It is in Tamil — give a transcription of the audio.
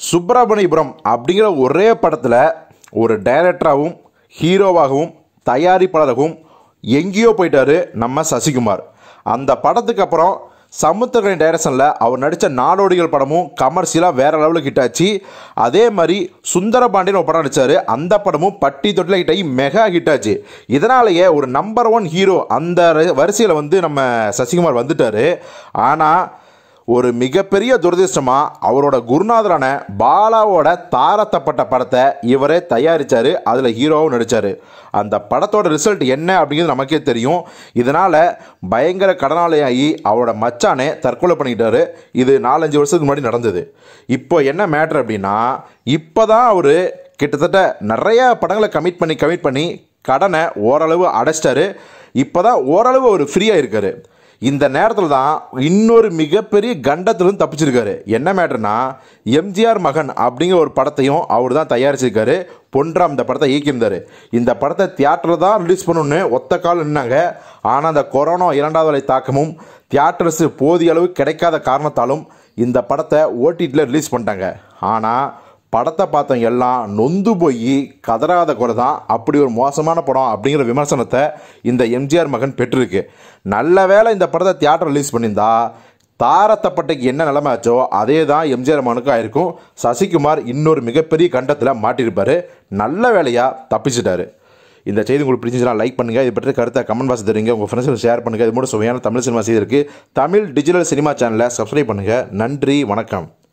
சுப்பிரமணியபுரம் அப்படிங்கிற ஒரே படத்தில் ஒரு டைரக்டராகவும் ஹீரோவாகவும் தயாரிப்பாளராகவும் எங்கேயோ போயிட்டாரு நம்ம சசிகுமார் அந்த படத்துக்கு அப்புறம் சமுத்திரகனி டைரக்ஷனில் அவர் நடித்த நாடோடிகள் படமும் கமர்ஷியலாக வேற லெவலுக்கு ஹிட் ஆச்சு அதே மாதிரி சுந்தரபாண்டியன் ஒரு படம் நடித்தார் அந்த படமும் பட்டி தொட்டில் ஹிட் ஆகி மெகா ஹிட் ஆச்சு இதனாலேயே ஒரு நம்பர் ஒன் ஹீரோ அந்த வரிசையில் வந்து நம்ம சசிகுமார் வந்துட்டார் ஆனால் ஒரு மிகப்பெரிய துரதிர்ஷ்டமாக அவரோட குருநாதரான பாலாவோட தாரத்தப்பட்ட படத்தை இவரே தயாரித்தார் அதில் ஹீரோவும் நடித்தார் அந்த படத்தோட ரிசல்ட் என்ன அப்படிங்கிறது நமக்கே தெரியும் இதனால் பயங்கர கடனாளியாகி அவரோட மச்சானே தற்கொலை பண்ணிக்கிட்டாரு இது நாலஞ்சு வருஷத்துக்கு முன்னாடி நடந்தது இப்போ என்ன மேட்ரு அப்படின்னா இப்போ தான் அவர் கிட்டத்தட்ட நிறைய படங்களை கமிட் பண்ணி கமிட் பண்ணி கடனை ஓரளவு அடைச்சிட்டாரு இப்போ தான் ஓரளவு அவர் ஃப்ரீயாக இருக்காரு இந்த நேரத்தில் தான் இன்னொரு மிகப்பெரிய கண்டத்திலிருந்து தப்பிச்சிருக்காரு என்ன மேட்டர்னா எம்ஜிஆர் மகன் அப்படிங்கிற ஒரு படத்தையும் அவர் தான் தயாரிச்சிருக்காரு பொன்றாம் இந்த படத்தை இயக்கியிருந்தார் இந்த படத்தை தியேட்டரில் தான் ரிலீஸ் பண்ணணும்னு ஒத்த கால் நின்னாங்க ஆனால் அந்த கொரோனா இரண்டாவது அலை தாக்கமும் தியேட்டர்ஸ் போதிய அளவு கிடைக்காத காரணத்தாலும் இந்த படத்தை ஓடிடியில் ரிலீஸ் பண்ணிட்டாங்க ஆனால் படத்தை பார்த்தவங்க எல்லாம் நொந்து போய் கதறாத குறை தான் அப்படி ஒரு மோசமான படம் அப்படிங்கிற விமர்சனத்தை இந்த எம்ஜிஆர் மகன் பெற்றிருக்கு நல்ல வேளை இந்த படத்தை தியேட்டர் ரிலீஸ் பண்ணியிருந்தா தாரத்தப்பட்டைக்கு என்ன நிலைமை ஆச்சோ அதே தான் எம்ஜிஆர் மகனுக்கும் ஆயிருக்கும் சசிகுமார் இன்னொரு மிகப்பெரிய கண்டத்தில் மாட்டியிருப்பார் நல்ல வேலையாக தப்பிச்சிட்டாரு இந்த செய்தி உங்களுக்கு பிடிச்சிச்சுன்னா லைக் பண்ணுங்கள் இது பற்றி கருத்தை கமெண்ட் பாக்ஸ் தெரியுங்க உங்கள் ஃப்ரெண்ட்ஸுக்கு ஷேர் பண்ணுங்கள் இது மட்டும் சுவையான தமிழ் சினிமா செய்திருக்கு தமிழ் டிஜிட்டல் சினிமா சேனலை சப்ஸ்கிரைப் பண்ணுங்கள் நன்றி வணக்கம்